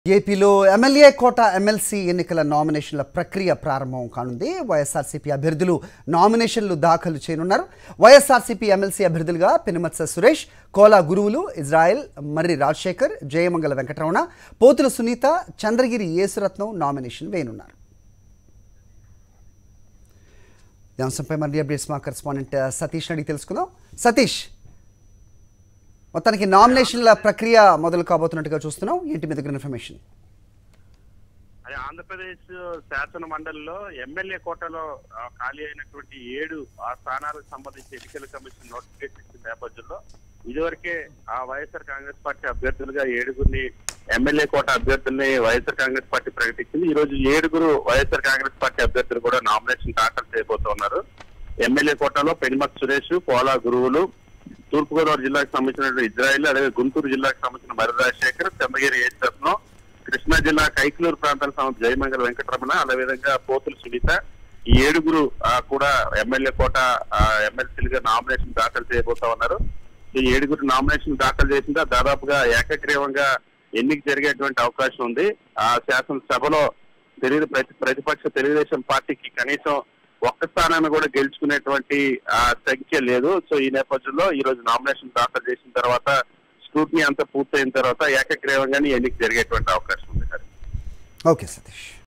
ఏపీలో ఎమ్మెల్యే కోట ఎమ్మెల్సీ ఎన్నికల నామినేషన్ల ప్రక్రియ ప్రారంభం కానుంది వైఎస్ఆర్సీపీ అభ్యర్థులు నామినేషన్లు దాఖలు చేయనున్నారు వైఎస్ఆర్సీపీ ఎమ్మెల్సీ అభ్యర్థులుగా పెనుమత్స సురేష్ కోలా గురువులు ఇజ్రాయెల్ మర్రి రాజశేఖర్ జయమంగళ వెంకటరమణ పోతుల సునీత చంద్రగిరి యేసురత్నం నామినేషన్ వేయనున్నారు ఈ అంశంపై మళ్ళీ అప్డేట్స్ మా కరెస్పాండెంట్ సతీష్ అడిగి తెలుసుకుందాం సతీష్ మొత్తానికి నామినేషన్ల ప్రక్రియ మొదలు కాబోతున్నట్టుగా చూస్తున్నాం ఏంటి మీ దగ్గర ఇన్ఫర్మేషన్ అది ఆంధ్రప్రదేశ్ శాసన మండలిలో ఎమ్మెల్యే కోటాలో ఆ, ఖాళీ అయినటువంటి ఏడు ఆ స్థానాలకు సంబంధించి ఎన్నికల కమిషన్ నోటిఫికేషన్ ఇచ్చిన నేపథ్యంలో ఇదివరకే ఆ వైఎస్ఆర్ కాంగ్రెస్ పార్టీ అభ్యర్థులుగా ఏడుగురిని ఎమ్మెల్యే కోట అభ్యర్థుల్ని వైఎస్ఆర్ కాంగ్రెస్ పార్టీ ప్రకటించింది ఈ రోజు ఏడుగురు వైఎస్ఆర్ కాంగ్రెస్ పార్టీ అభ్యర్థులు కూడా నామినేషన్ దాఖలు చేయబోతున్నారు ఎమ్మెల్యే కోటాలో పెనిమత్ సురేష్ పోలా గురువులు తూర్పుగోదావరి జిల్లాకు సంబంధించిన ఇజ్రాయిల్ అలాగే గుంటూరు జిల్లాకు సంబంధించిన మర్రి రాజశేఖర్ చంద్రగిరి ఏచరత్నం కృష్ణా జిల్లా కైకలూరు ప్రాంతాలకు సంబంధించిన జయమంగళ వెంకటరమణ అదేవిధంగా పోతుల సునీత ఈ ఏడుగురు ఆ, కూడా ఎమ్మెల్యే కోట ఎమ్మెల్సీలుగా నామినేషన్ దాఖలు చేయబోతా ఉన్నారు ఈ ఏడుగురు నామినేషన్ దాఖలు చేసిందా దాదాపుగా ఏకగ్రీవంగా ఎన్నిక జరిగేటువంటి అవకాశం ఉంది ఆ శాసనసభలో తెలుగు ప్రతి ప్రతిపక్ష తెలుగుదేశం పార్టీకి కనీసం ఒక్క స్థానాన్ని కూడా గెలుచుకునేటువంటి ఆ, సంఖ్య లేదు సో ఈ నేపథ్యంలో ఈ రోజు నామినేషన్ దాఖలు చేసిన తర్వాత స్క్రూటినీ అంతా పూర్తయిన తర్వాత ఏకగ్రీవంగానే ఎన్నిక జరిగేటువంటి అవకాశం ఉంది సార్ ఓకే సతీష్